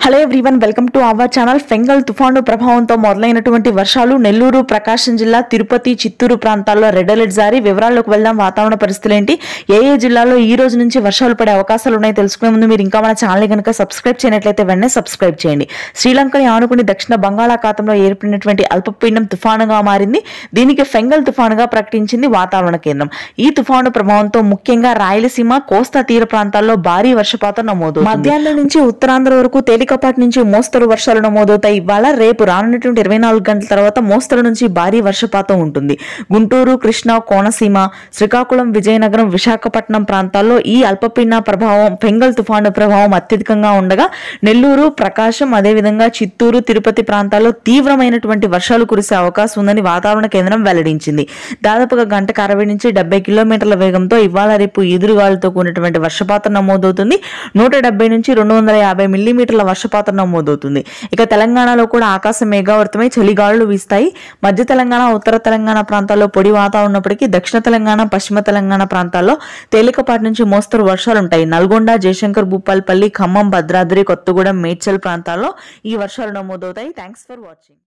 hello everyone welcome to our channel Fengal తుఫాను ప్రభావంతో మొదలైనటువంటి వర్షాలు నెల్లూరు ప్రకాశం జిల్లా తిరుపతి చిత్తూరు ప్రాంతాల్లో రెడ్ అలర్ట్ జారీ వివరాల్లోకి వెళ్దాం వాతావరణ పరిస్థితులు ఏంటి ఏ ఏ జిల్లాలో ఈ రోజు నుంచి వర్షాలు పడే అవకాశాలు ఉన్నాయి తెలుసుకునే ముందు మీరు ఇంకా మన ఛానల్ కనుక సబ్స్క్రైబ్ చేయనట్లయితే వెంటనే సబ్స్క్రైబ్ చేయండి శ్రీలంకని ఆనుకుని దక్షిణ బంగాళాఖాతంలో ఏర్పడినటువంటి అల్పపీడనం తుఫానుగా మారింది దీనికి ఫెంగల్ తుఫానుగా ప్రకటించింది వాతావరణ కేంద్రం ఈ తుఫాను ప్రభావంతో ముఖ్యంగా రాయలసీమ కోస్తా తీర ప్రాంతాల్లో భారీ వర్షపాతం నమోదు మధ్యాహ్నం నుంచి ఉత్తరాంధ్ర వరకు తేలికపాటి నుంచి మోస్తరు వర్షాలు నమోదవుతాయి ఇవాళ రేపు రానున్నటువంటి ఇరవై నాలుగు గంటల తర్వాత మోస్తరు నుంచి భారీ వర్షపాతం ఉంటుంది గుంటూరు కృష్ణా కోనసీమ శ్రీకాకుళం విజయనగరం విశాఖపట్నం ప్రాంతాల్లో ఈ అల్పపీడన ప్రభావం ఫెంగల్ తుఫాను ప్రభావం అత్యధికంగా ఉండగా నెల్లూరు ప్రకాశం అదేవిధంగా చిత్తూరు తిరుపతి ప్రాంతాల్లో తీవ్రమైనటువంటి వర్షాలు కురిసే అవకాశం ఉందని వాతావరణ కేంద్రం వెల్లడించింది దాదాపుగా గంటకు అరవై నుంచి డెబ్బై కిలోమీటర్ల వేగంతో ఇవాళ రేపు ఎదురుగాలులతో కూడినటువంటి వర్షపాతం నమోదవుతుంది నూట డెబ్బై నుంచి రెండు వందల యాభై మిల్లీమీటర్ల వర్షపాతం నమోదవుతుంది ఇక తెలంగాణలో కూడా ఆకాశం మేఘావృతమై చలిగాలులు వీస్తాయి మధ్య తెలంగాణ ఉత్తర తెలంగాణ ప్రాంతాల్లో పొడి వాతావరణం ఉన్నప్పటికీ దక్షిణ తెలంగాణ పశ్చిమ తెలంగాణ ప్రాంతాల్లో తేలికపాటి నుంచి మోస్తరు వర్షాలు ఉంటాయి నల్గొండ జయశంకర్ భూపాల్పల్లి ఖమ్మం భద్రాద్రి కొత్తగూడెం మేడ్చల్ ప్రాంతాల్లో ఈ వర్షాలు నమోదవుతాయి థ్యాంక్స్ ఫర్ వాచింగ్